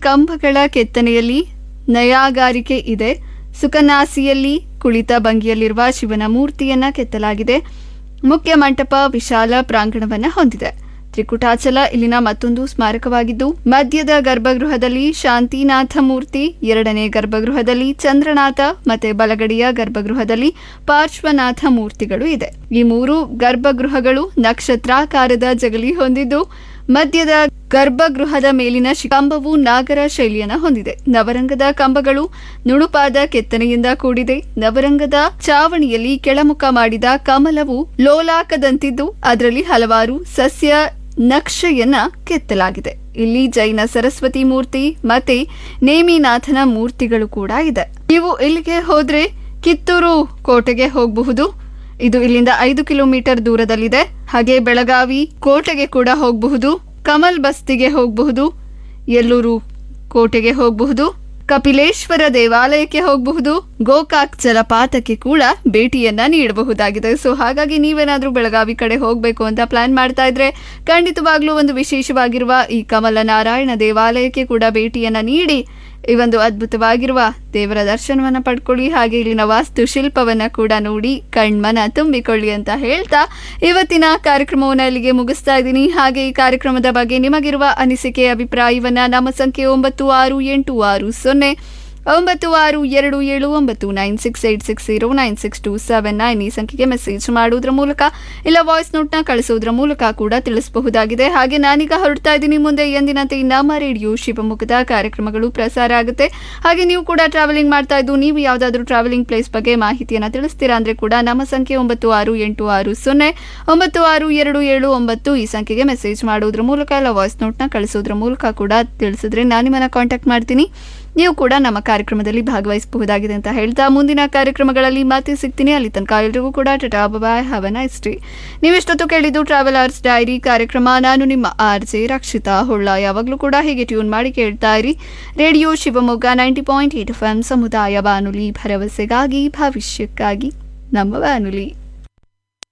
ಕಂಬಗಳ ಕೆತ್ತನೆಯಲ್ಲಿ ನಯಾಗಾರಿಕೆ ಇದೆ ಸುಕನಾಸಿಯಲ್ಲಿ ಕುಳಿತ ಭಂಗಿಯಲ್ಲಿರುವ ಶಿವನ ಮೂರ್ತಿಯನ್ನ ಕೆತ್ತಲಾಗಿದೆ ಮುಖ್ಯ ಮಂಟಪ ವಿಶಾಲ ಪ್ರಾಂಗಣವನ್ನ ಹೊಂದಿದೆ ತ್ರಿಕುಟಾಚಲ ಇಲ್ಲಿನ ಮತ್ತೊಂದು ಸ್ಮಾರಕವಾಗಿದ್ದು ಮಧ್ಯದ ಗರ್ಭಗೃಹದಲ್ಲಿ ಶಾಂತಿನಾಥ ಮೂರ್ತಿ ಎರಡನೇ ಗರ್ಭಗೃಹದಲ್ಲಿ ಚಂದ್ರನಾಥ ಮತ್ತೆ ಬಲಗಡೆಯ ಗರ್ಭಗೃಹದಲ್ಲಿ ಪಾರ್ಶ್ವನಾಥ ಮೂರ್ತಿಗಳು ಇದೆ ಈ ಮೂರು ಗರ್ಭಗೃಹಗಳು ನಕ್ಷತ್ರಾಕಾರದ ಜಗಲಿ ಹೊಂದಿದ್ದು ಮಧ್ಯದ ಗರ್ಭಗೃಹದ ಮೇಲಿನ ಶಿ- ಕಂಬವು ನಾಗರ ಶೈಲಿಯನ್ನ ಹೊಂದಿದೆ ನವರಂಗದ ಕಂಬಗಳು ನುಣುಪಾದ ಕೆತ್ತನೆಯಿಂದ ಕೂಡಿದೆ ನವರಂಗದ ಚಾವಣಿಯಲ್ಲಿ ಕೆಳಮುಖ ಮಾಡಿದ ಕಮಲವು ಲೋಲಾಕದಂತಿದ್ದು ಅದರಲ್ಲಿ ಹಲವಾರು ಸಸ್ಯ ನಕ್ಷೆಯನ್ನ ಕೆತ್ತಲಾಗಿದೆ ಇಲ್ಲಿ ಜೈನ ಸರಸ್ವತಿ ಮೂರ್ತಿ ಮತ್ತೆ ನೇಮಿನಾಥನ ಮೂರ್ತಿಗಳು ಕೂಡ ಇದೆ ನೀವು ಇಲ್ಲಿಗೆ ಹೋದ್ರೆ ಕಿತ್ತೂರು ಕೋಟೆಗೆ ಹೋಗಬಹುದು ಇದು ಇಲ್ಲಿಂದ ಐದು ಕಿಲೋಮೀಟರ್ ದೂರದಲ್ಲಿದೆ ಹಾಗೆ ಬೆಳಗಾವಿ ಕೋಟೆಗೆ ಕೂಡ ಹೋಗಬಹುದು ಕಮಲ್ ಬಸ್ತಿಗೆ ಹೋಗಬಹುದು ಎಲ್ಲೂರು ಕೋಟೆಗೆ ಹೋಗಬಹುದು ಕಪಿಲೇಶ್ವರ ದೇವಾಲಯಕ್ಕೆ ಹೋಗಬಹುದು ಗೋಕಾಕ್ ಜಲಪಾತಕ್ಕೆ ಕೂಡ ಭೇಟಿಯನ್ನ ನೀಡಬಹುದಾಗಿದೆ ಸೊ ಹಾಗಾಗಿ ನೀವೇನಾದ್ರೂ ಬೆಳಗಾವಿ ಕಡೆ ಹೋಗಬೇಕು ಅಂತ ಪ್ಲಾನ್ ಮಾಡ್ತಾ ಇದ್ರೆ ಖಂಡಿತವಾಗ್ಲೂ ಒಂದು ವಿಶೇಷವಾಗಿರುವ ಈ ಕಮಲ ನಾರಾಯಣ ದೇವಾಲಯಕ್ಕೆ ಕೂಡ ಭೇಟಿಯನ್ನ ನೀಡಿ ಈ ಒಂದು ಅದ್ಭುತವಾಗಿರುವ ದೇವರ ದರ್ಶನವನ್ನ ಪಡ್ಕೊಳ್ಳಿ ಹಾಗೆ ಇಲ್ಲಿನ ವಾಸ್ತುಶಿಲ್ಪವನ್ನ ಕೂಡ ನೋಡಿ ಕಣ್ಮನ ತುಂಬಿಕೊಳ್ಳಿ ಅಂತ ಹೇಳ್ತಾ ಇವತ್ತಿನ ಕಾರ್ಯಕ್ರಮವನ್ನು ಇಲ್ಲಿಗೆ ಮುಗಿಸ್ತಾ ಇದ್ದೀನಿ ಹಾಗೆ ಈ ಕಾರ್ಯಕ್ರಮದ ಬಗ್ಗೆ ನಿಮಗಿರುವ ಅನಿಸಿಕೆ ಅಭಿಪ್ರಾಯವನ್ನ ನಮ್ಮ ಸಂಖ್ಯೆ ಒಂಬತ್ತು ಆರು ಎಂಟು ಆರು ಸೊನ್ನೆ ಒಂಬತ್ತು ಆರು ಎರಡು ಏಳು ಒಂಬತ್ತು nine six eight six zero nine six two seven nine ಈ ಸಂಖ್ಯೆಗೆ ಮೆಸೇಜ್ ಮಾಡುವುದರ ಮೂಲಕ ಇಲ್ಲ ವಾಯ್ಸ್ ನೋಟ್ನ ಕಳಿಸೋದ್ರ ಮೂಲಕ ಕೂಡ ತಿಳಿಸಬಹುದಾಗಿದೆ ಹಾಗೆ ನಾನೀಗ ಹೊರಡ್ತಾ ಇದ್ದೀನಿ ಮುಂದೆ ಎಂದಿನಂತೆ ನಮ್ಮ ರೇಡಿಯೋ ಶಿವಮೊಗ್ಗದ ಕಾರ್ಯಕ್ರಮಗಳು ಪ್ರಸಾರ ಆಗುತ್ತೆ ಹಾಗೆ ನೀವು ಕೂಡ ಟ್ರಾವೆಲಿಂಗ್ ಮಾಡ್ತಾ ಇದ್ದು ನೀವು ಯಾವುದಾದ್ರೂ ಟ್ರಾವೆಲಿಂಗ್ ಪ್ಲೇಸ್ ಬಗ್ಗೆ ಮಾಹಿತಿಯನ್ನು ತಿಳಿಸ್ತೀರಾ ಅಂದರೆ ಕೂಡ ನಮ್ಮ ಸಂಖ್ಯೆ ಒಂಬತ್ತು ಆರು ಎಂಟು ಆರು ಸೊನ್ನೆ ಒಂಬತ್ತು ಆರು ಎರಡು ಏಳು ಒಂಬತ್ತು ಈ ಸಂಖ್ಯೆಗೆ ಮೆಸೇಜ್ ಮಾಡೋದ್ರ ಮೂಲಕ ಇಲ್ಲ ವಾಯ್ಸ್ ನೋಟ್ನ ಕಳಿಸೋದ್ರ ಮೂಲಕ ಕೂಡ ತಿಳಿಸಿದ್ರೆ ನಾನು ನಿಮ್ಮನ್ನ ಕಾಂಟ್ಯಾಕ್ಟ್ ಮಾಡ್ತೀನಿ ನೀವು ಕೂಡ ನಮ್ಮ ಕಾರ್ಯಕ್ರಮದಲ್ಲಿ ಭಾಗವಹಿಸಬಹುದಾಗಿದೆ ಅಂತ ಹೇಳ್ತಾ ಮುಂದಿನ ಕಾರ್ಯಕ್ರಮಗಳಲ್ಲಿ ಮತ್ತೆ ಸಿಗ್ತೀನಿ ಅಲ್ಲಿ ತನಕ ಎಲ್ರಿಗೂ ಕೂಡ ಟಟಾ ಬಾಯ್ ಹವ ನೈಸ್ ಡೇ ನೀವೆಷ್ಟೊತ್ತು ಕೇಳಿದ್ದು ಟ್ರಾವೆಲರ್ಸ್ ಡೈರಿ ಕಾರ್ಯಕ್ರಮ ನಾನು ನಿಮ್ಮ ಆರ್ ಜೆ ರಕ್ಷಿತಾ ಹೊಳ್ಳ ಯಾವಾಗಲೂ ಕೂಡ ಹೀಗೆ ಟ್ಯೂನ್ ಮಾಡಿ ಕೇಳ್ತಾ ಇರಿ radio Shivamogga ninety point eight F M ಸಮುದಾಯ ಬಾನುಲಿ ಭರವಸೆಗಾಗಿ ಭವಿಷ್ಯಕ್ಕಾಗಿ ನಮ್ಮ ಬಾನುಲಿ